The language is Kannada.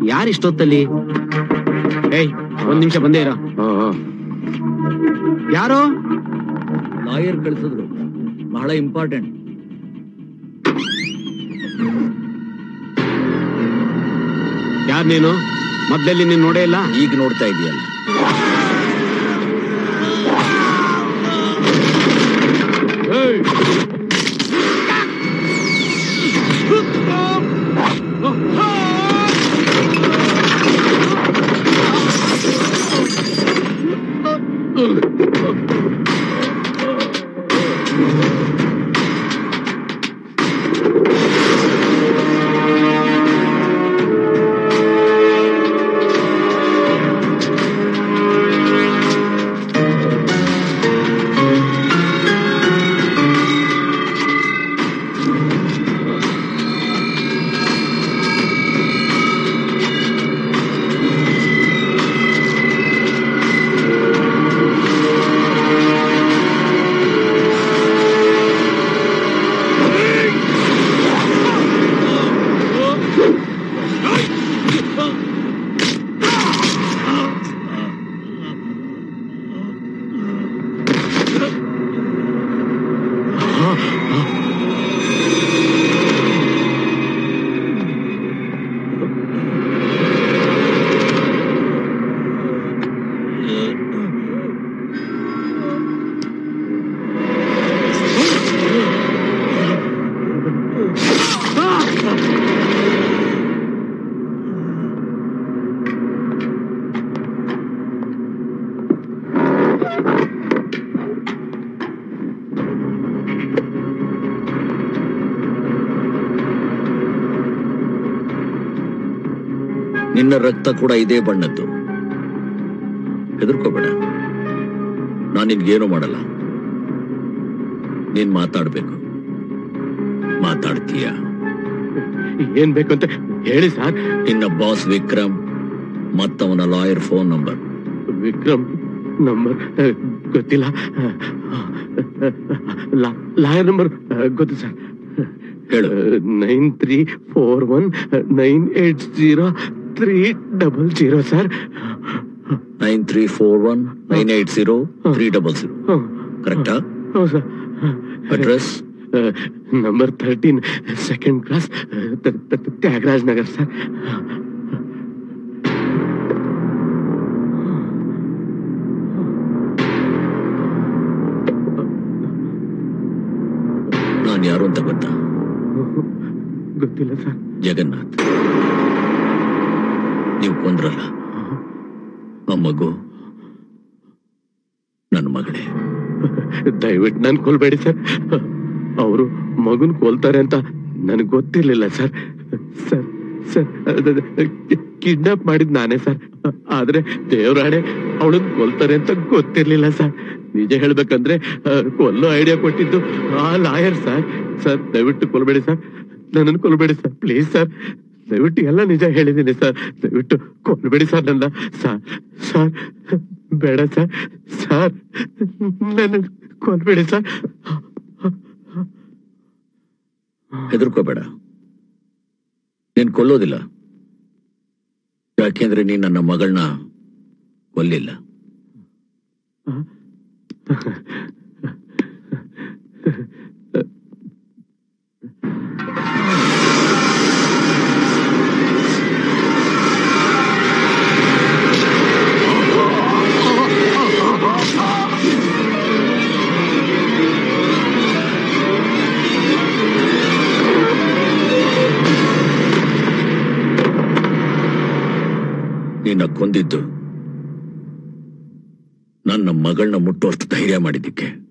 ಯಾರು ಇಷ್ಟೊತ್ತಲ್ಲಿ ಏಯ್ ಒಂದ್ ನಿಮಿಷ ಬಂದೇ ಇರೋ ಯಾರು ಲಾಯರ್ ಕಳಿಸಿದ್ರು ಬಹಳ ಇಂಪಾರ್ಟೆಂಟ್ ಯಾರ್ ನೀನು ಮೊದ್ಲಲ್ಲಿ ನೀನ್ ನೋಡೇ ಇಲ್ಲ ಈಗ ನೋಡ್ತಾ ಇದೆಯಲ್ಲ ನಿನ್ನ ರಕ್ತ ಕೂಡ ಇದೇ ಬಣ್ಣದ್ದು ಹೆದರ್ಕೋಬೇಡ ನಾನು ನಿನ್ಗೇನು ಮಾಡಲ್ಲ ನೀನ್ ಮಾತಾಡ್ಬೇಕು ಮಾತಾಡ್ತೀಯ ಏನ್ ಬೇಕು ಅಂತ ಹೇಳಿ ಸರ್ ನಿನ್ನ ಬಾಸ್ ವಿಕ್ರಮ್ ಮತ್ತವನ lawyer phone number Vikram number ಗೊತ್ತಿಲ್ಲ ಲಾಯರ್ ನಂಬರ್ ಗೊತ್ತು ಸರ್ ಹೇಳು nine three four one nine eight zero three double zero sir nine three four one nine eight zero three double zero ಕರೆಕ್ಟಾ ಹೌದು sir address number thirteen second class Tyagaraj Nagar sir ನಾನು ಯಾರು ಅಂತ ಗೊತ್ತಾ ಗೊತ್ತಿಲ್ಲ ಸರ್ ಜಗನ್ನಾಥ್ ನೀವು ಕೊಂದ್ರಲ್ಲ ಆ ಮಗು ನನ್ನ ಮಗಳೇ ದಯವಿಟ್ಟು ನನ್ ಕೊಲ್ಬೇಡಿ ಸರ್ ಅವರು ಮಗುನ್ ಕೊಲ್ತಾರೆ ಅಂತ ನನಗೆ ಗೊತ್ತಿರ್ಲಿಲ್ಲ ಸರ್ ಸರ್ ಸರ್ ಕಿಡ್ನಾಪ್ ಮಾಡಿದ್ ನಾನೇ ಸರ್ ಆದ್ರೆ ದೇವರಾಣೆ ಅವಳನ್ ಕೊಲ್ತಾರೆ ಅಂತ ಗೊತ್ತಿರ್ಲಿಲ್ಲ ಸರ್ ನಿಜ ಹೇಳ್ಬೇಕಂದ್ರೆ ಆ, ಕೊಲ್ಲೋ ಐಡಿಯಾ ಕೊಟ್ಟಿದ್ದು ಆ ಲಾಯರ್ ಸರ್ ಸರ್ ದಯವಿಟ್ಟು ಕೊಲ್ಬೇಡಿ ಸರ್ ನನ್ನನ್ನು ಕೊಲ್ಬೇಡಿ ಸರ್ ಪ್ಲೀಸ್ ಸರ್ ದಯವಿಟ್ಟು ಎಲ್ಲ ನಿಜ ಹೇಳಿದ್ದೀನಿ ಸರ್ ದಯವಿಟ್ಟು ಕೊಲ್ಬೇಡಿ ಸರ್ ನನ್ನ ಸರ್ ಸರ್ ಬೇಡ ಸರ್ ಸರ್ ನನ್ನ ಕೊಲ್ಬೇಡಿ ಸರ್ ಹೆದರ್ಕೋಬೇಡ ನೀನ್ ಕೊಲ್ಲೋದಿಲ್ಲ ಯಾಕೆಂದ್ರೆ ನೀನ್ ನನ್ನ ಮಗಳನ್ನ ಕೊಲ್ಲಿಲ್ಲ ನಿನ್ನ ಕೊಂದಿದ್ದು ನನ್ನ ಮಗಳನ್ನ ಮುಟ್ಟುವಷ್ಟು ಧೈರ್ಯ ಮಾಡಿದ್ದಕ್ಕೆ